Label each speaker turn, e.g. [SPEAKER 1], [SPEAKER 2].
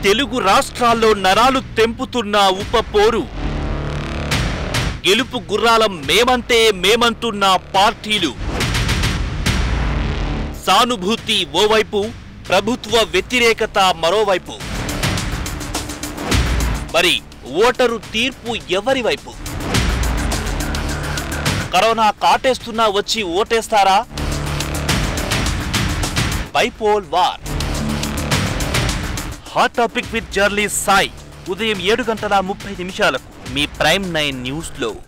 [SPEAKER 1] తెలుగు రాష్ట్రాల్లో నరాలు తెంపుతున్న ఉప పోరు గెలుపు గుర్రాలం మేమంతే మేమంటున్న పార్టీలు సానుభూతి ఓవైపు ప్రభుత్వ వ్యతిరేకత మరోవైపు మరి ఓటరు తీర్పు ఎవరి వైపు కరోనా కాటేస్తున్నా వచ్చి ఓటేస్తారా bypoll war hot topic with జర్లీ సాయి ఉదయం ఏడు గంటల ముప్పై నిమిషాలకు మీ ప్రైమ్ నైన్ న్యూస్ లో